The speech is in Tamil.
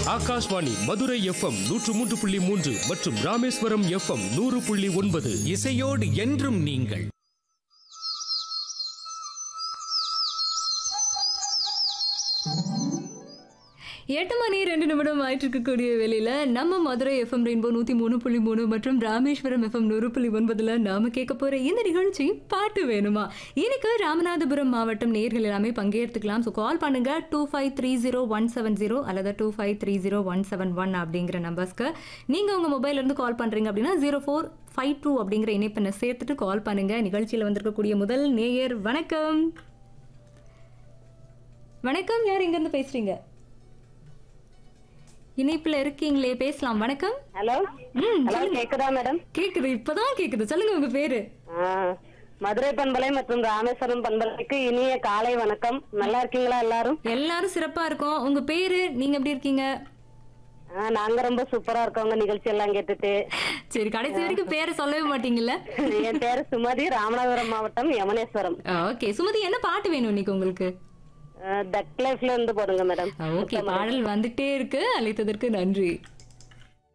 ஆகாஷ்வாணி மதுரை எஃப்எம் நூற்று மூன்று புள்ளி மூன்று மற்றும் ராமேஸ்வரம் எஃப்எம் நூறு புள்ளி ஒன்பது இசையோடு என்றும் நீங்கள் எட்டு மணி ரெண்டு நிமிடம் ஆயிட்டு இருக்கக்கூடிய வேலையில நம்ம மதுரை எஃப்எம் ரெயின்போ நூத்தி மூணு புள்ளி மூணு மற்றும் ராமேஸ்வரம் எஃப்எம் நூறு புள்ளி ஒன்பதுல நாம கேட்க போற இந்த நிகழ்ச்சி பாட்டு வேணுமா இன்னைக்கு ராமநாதபுரம் மாவட்டம் நேர்கள் எல்லாமே பங்கேற்றுக்கலாம் ஸோ கால் பண்ணுங்க two five three zero one seven zero அல்லது two five three zero one seven one அப்படிங்கிற நம்பர்ஸ்க்கு நீங்க உங்க மொபைல்ல இருந்து கால் பண்றீங்க அப்படின்னா ஜீரோ ஃபோர் ஃபைவ் டூ அப்படிங்கிற இணைப்பெண்ணை சேர்த்துட்டு கால் பண்ணுங்க நிகழ்ச்சியில வந்திருக்கக்கூடிய முதல் நேயர் வணக்கம் வணக்கம் யார் எங்க இருந்து பேசுறீங்க இணைப்புல இருக்கீங்களே பேசலாம் வணக்கம் ஹலோ ம், ஹலோ கேக்குதா மேடம் கேக்குது இப்பதான் கேக்குது சொல்லுங்க உங்க பேரு ஆ, மதுரை பண்பலை மற்றும் ராமேஸ்வரம் பண்பலைக்கு இனிய காலை வணக்கம் நல்லா இருக்கீங்களா எல்லாரும் எல்லாரும் சிறப்பா இருக்கோம் உங்க பேரு நீங்க எப்படி இருக்கீங்க ஆ, நாங்க ரொம்ப சூப்பரா இருக்கோங்க நிகழ்ச்சி எல்லாம் கேட்டுட்டு சரி கடைசி வரைக்கும் பேரை சொல்லவே மாட்டீங்கல்ல என் பேரு சுமதி ராமநாதபுரம் மாவட்டம் யமனேஸ்வரம் ஓகே சுமதி என்ன பாட்டு வேணும் இன்னைக்கு உங்களுக்கு டக் லைஃப்ல இருந்து போடுங்க மேடம் ஓகே பாடல் வந்துட்டே இருக்கு அழைத்ததற்கு நன்றி